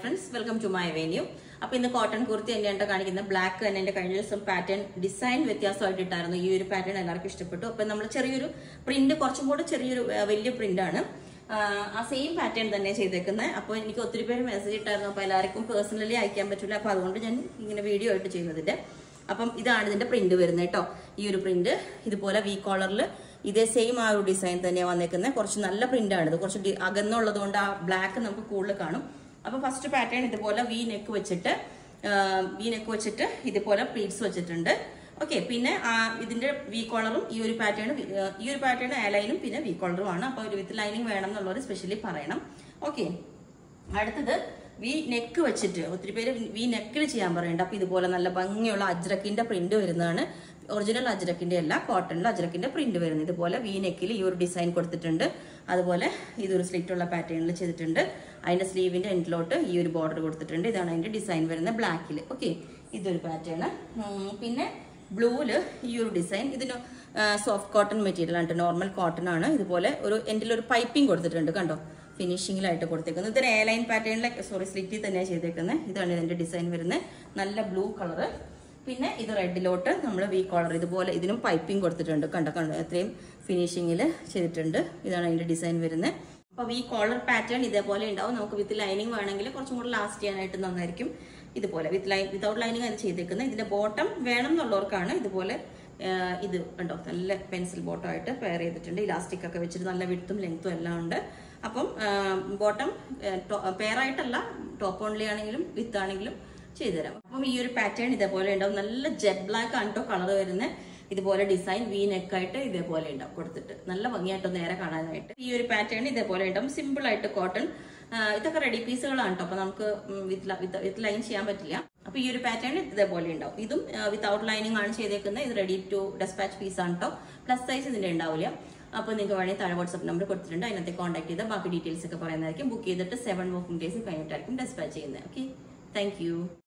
friends welcome to my venue അപ്പൊ ഇന്ന് cotton kurti തന്നെയാണ് കാണിക്കുന്നത് ബ്ലാക്ക് തന്നെ എന്റെ കഴിഞ്ഞ ദിവസം പാറ്റേൺ ഡിസൈൻ വ്യത്യാസമായിട്ട് ഇട്ടായിരുന്നു ഈ ഒരു പാറ്റേൺ എല്ലാവർക്കും ഇഷ്ടപ്പെട്ടു അപ്പൊ നമ്മൾ ചെറിയൊരു പ്രിന്റ് കുറച്ചും കൂടെ ചെറിയൊരു ആ, വലിയ പ്രിന്റ് ആണ് ആ, ആ സെയിം പാറ്റേൺ തന്നെ ചെയ്തേക്കുന്നത് അപ്പോൾ എനിക്ക് ഒത്തിരി പേര് മെസ്സേജ് ഇട്ടായിരുന്നു അപ്പോൾ എല്ലാവർക്കും പേഴ്സണലി അയക്കാൻ പറ്റില്ല അപ്പോൾ അതുകൊണ്ട് ഞാൻ ഇങ്ങനെ വീഡിയോ ആയിട്ട് ചെയ്യുന്നതിന്റെ അപ്പം ഇതാണ് ഇതിന്റെ പ്രിന്റ് വരുന്നത് കേട്ടോ ഈ ഒരു പ്രിന്റ് ഇതുപോലെ വി കോളറിൽ ഇതേ സെയിം ആ ഒരു ഡിസൈൻ തന്നെയാണ് വന്നേക്കുന്നത് കുറച്ച് നല്ല പ്രിന്റ് ആണ് ഇത് കുറച്ച് ഡി- അകന്നുള്ളത് കൊണ്ട് ആ ബ്ലാക്ക് നമുക്ക് കൂടുതൽ കാണും അപ്പൊ ഫസ്റ്റ് പാറ്റേൺ ഇതുപോലെ വി നെക്ക് വെച്ചിട്ട് വി നെക്ക് വെച്ചിട്ട് ഇതുപോലെ പ്ലീറ്റ്സ് വെച്ചിട്ടുണ്ട് ഓക്കെ പിന്നെ ആ ഇതിന്റെ വി കോളറും ഈ ഒരു പാറ്റേൺ ഈ ഒരു പാറ്റേൺ എ ലൈനും പിന്നെ വി കോളറും ആണ് അപ്പൊ ഒരു വിത്ത് ലൈനിങ് വേണം എന്നുള്ളവർ സ്പെഷ്യലി പറയണം ഓക്കെ അടുത്തത് വി നെക്ക് വെച്ചിട്ട് ഒത്തിരി പേര് വി നെക്കിൽ ചെയ്യാൻ പറയുന്നുണ്ട് അപ്പൊ ഇതുപോലെ നല്ല ഭംഗിയുള്ള അജ്രക്കിന്റെ പ്രിന്റ് വരുന്നതാണ് ഒറിജിനൽ അജ്രക്കിന്റെ അല്ല കോട്ടണിൽ അജ്രക്കിന്റെ പ്രിന്റ് വരുന്നത് ഇതുപോലെ വി നെക്കിൽ ഈ ഒരു ഡിസൈൻ കൊടുത്തിട്ടുണ്ട് അതുപോലെ ഇതൊരു സ്ലിറ്റ് ഉള്ള പാറ്റേണിൽ ചെയ്തിട്ടുണ്ട് അതിന്റെ സ്ലീവിന്റെ എൻഡിലോട്ട് ഈ ഒരു ബോർഡർ കൊടുത്തിട്ടുണ്ട് ഇതാണ് അതിന്റെ ഡിസൈൻ വരുന്നത് ബ്ലാക്കിൽ ഓക്കെ ഇതൊരു പാറ്റേൺ പിന്നെ ബ്ലൂവില് ഈ ഒരു ഡിസൈൻ ഇതിന് സോഫ്റ്റ് കോട്ടൺ മെറ്റീരിയൽ ആണ് നോർമൽ കോട്ടൺ ആണ് ഇതുപോലെ ഒരു എൻഡിൽ ഒരു പൈപ്പിംഗ് കൊടുത്തിട്ടുണ്ട് കണ്ടോ ഫിനിഷിങ്ങിലായിട്ട് കൊടുത്തേക്കുന്നത് ഇതൊരു എ ലൈൻ പാറ്റേണിലെ സോറി സ്ലിറ്റിൽ തന്നെയാണ് ചെയ്തേക്കുന്നത് ഇതാണ് ഇതിന്റെ ഡിസൈൻ വരുന്നത് നല്ല ബ്ലൂ കളറ് പിന്നെ ഇത് റെഡിലോട്ട് നമ്മൾ വി കോളർ ഇതുപോലെ ഇതിനും പൈപ്പിംഗ് കൊടുത്തിട്ടുണ്ട് കണ്ടോ കണ്ടോ അത്രയും ഫിനിഷിങ്ങിൽ ചെയ്തിട്ടുണ്ട് ഇതാണ് അതിന്റെ ഡിസൈൻ വരുന്നത് അപ്പൊ വി കോളർ പാറ്റേൺ ഇതേപോലെ ഉണ്ടാവും നമുക്ക് വിത്ത് ലൈനിങ് വേണമെങ്കിൽ കുറച്ചും കൂടെ ലാസ്റ്റ് ചെയ്യാനായിട്ട് നന്നായിരിക്കും ഇതുപോലെ വിത്ത് ലൈൻ വിത്തൗട്ട് ലൈനിങ് അത് ചെയ്തേക്കുന്നത് ഇതിന്റെ ബോട്ടം വേണം എന്നുള്ളവർക്കാണ് ഇതുപോലെ ആ, ഇത് കണ്ടോ നല്ല പെൻസിൽ ബോട്ടം ആയിട്ട് പെയർ ചെയ്തിട്ടുണ്ട് ഇലാസ്റ്റിക് ഒക്കെ വെച്ചിട്ട് നല്ല വിടുത്തും ലെങ്ത്തും എല്ലാം ഉണ്ട് അപ്പം ബോട്ടം പെയർ ആയിട്ടല്ല ടോപ്പ് ഓൺലി ആണെങ്കിലും വിത്ത് ആണെങ്കിലും ചെയ്തുതരാം അപ്പം ഈ ഒരു പാറ്റേൺ ഇതേപോലെ ഉണ്ടാവും നല്ല ജെറ്റ് ബ്ലാക്ക് ആണ് കേട്ടോ കളർ വരുന്നത് ഇതുപോലെ ഡിസൈൻ വി നെക്ക് ആയിട്ട് ഇതേപോലെ ഉണ്ടാവും കൊടുത്തിട്ട് നല്ല ഭംഗിയായിട്ട് നേരെ കാണാനായിട്ട് ഈ ഒരു പാറ്റേൺ ഇതേപോലെ ഉണ്ടാവും സിമ്പിൾ ആയിട്ട് കോട്ടൺ ഇതൊക്കെ റെഡി പീസുകളാണ് കേട്ടോ അപ്പൊ നമുക്ക് വിത്ത് വിത്ത് ലൈൻ ചെയ്യാൻ പറ്റില്ല അപ്പൊ ഈ ഒരു പാറ്റേൺ ഇതേപോലെ ഉണ്ടാവും ഇതും വിത്തൗട്ട് ലൈനിങ് ആണ് ചെയ്തേക്കുന്നത് ഇത് റെഡി ടു ഡെസ്പാച്ച് പീസ് ആണ് കേട്ടോ പ്ലസ് സൈസ് ഇതിന്റെ ഉണ്ടാവില്ല അപ്പോൾ നിങ്ങൾക്ക് വേണമെങ്കിൽ താഴെ വാട്സ്ആപ്പ് നമ്പർ കൊടുത്തിട്ടുണ്ട് അതിനകത്ത് കോൺടാക്ട് ചെയ്താൽ ബാക്കി ഡീറ്റെയിൽസ് ഒക്കെ പറയുന്നതായിരിക്കും ബുക്ക് ചെയ്തിട്ട് സെവൻ വർക്കിംഗ് ഡേയ്സ് കഴിഞ്ഞിട്ടായിരിക്കും ഡെസ്പാച്ച് ചെയ്യുന്നത് ഓക്കെ താങ്ക്